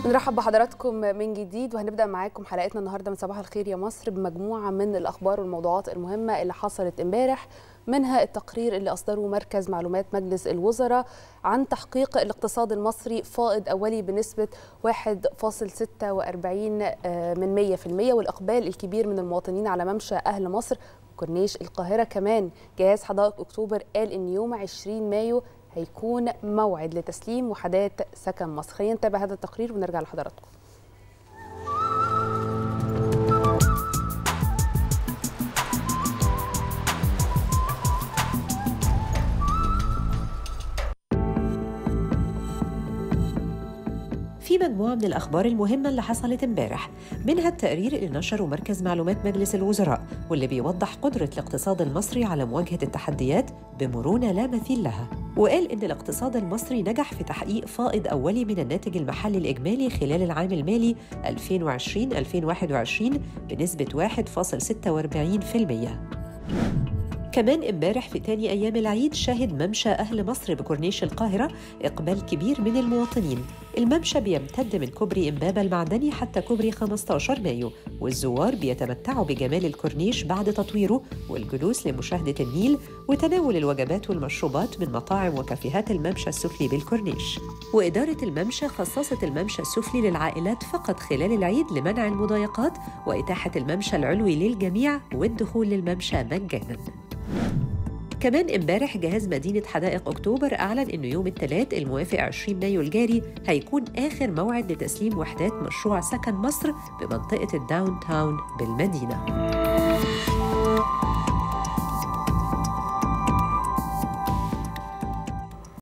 بنرحب بحضراتكم من جديد وهنبدا معاكم حلقتنا النهارده من صباح الخير يا مصر بمجموعه من الاخبار والموضوعات المهمه اللي حصلت امبارح منها التقرير اللي اصدره مركز معلومات مجلس الوزراء عن تحقيق الاقتصاد المصري فائض اولي بنسبه 1.46 من 100% والاقبال الكبير من المواطنين على ممشى اهل مصر كورنيش القاهره كمان جهاز حدائق اكتوبر قال ان يوم 20 مايو هيكون موعد لتسليم وحدات سكن مصر خلينا نتابع هذا التقرير ونرجع لحضراتكم في مجموعة من الأخبار المهمة اللي حصلت امبارح منها التقرير اللي نشره مركز معلومات مجلس الوزراء واللي بيوضح قدرة الاقتصاد المصري على مواجهة التحديات بمرونة لا مثيل لها وقال إن الاقتصاد المصري نجح في تحقيق فائض أولي من الناتج المحلي الإجمالي خلال العام المالي 2020-2021 بنسبة 1.46% كمان امبارح في تاني أيام العيد شهد ممشى أهل مصر بكورنيش القاهرة إقبال كبير من المواطنين الممشى بيمتد من كوبري إمبابة المعدني حتى كوبري 15 مايو والزوار بيتمتعوا بجمال الكورنيش بعد تطويره والجلوس لمشاهدة النيل وتناول الوجبات والمشروبات من مطاعم وكافيهات الممشى السفلي بالكورنيش وإدارة الممشى خصصت الممشى السفلي للعائلات فقط خلال العيد لمنع المضايقات وإتاحة الممشى العلوي للجميع والدخول للممشى مجاناً كمان امبارح جهاز مدينة حدائق أكتوبر أعلن إنه يوم الثلاث الموافق 20 مايو الجاري هيكون آخر موعد لتسليم وحدات مشروع سكن مصر بمنطقة الداون تاون بالمدينة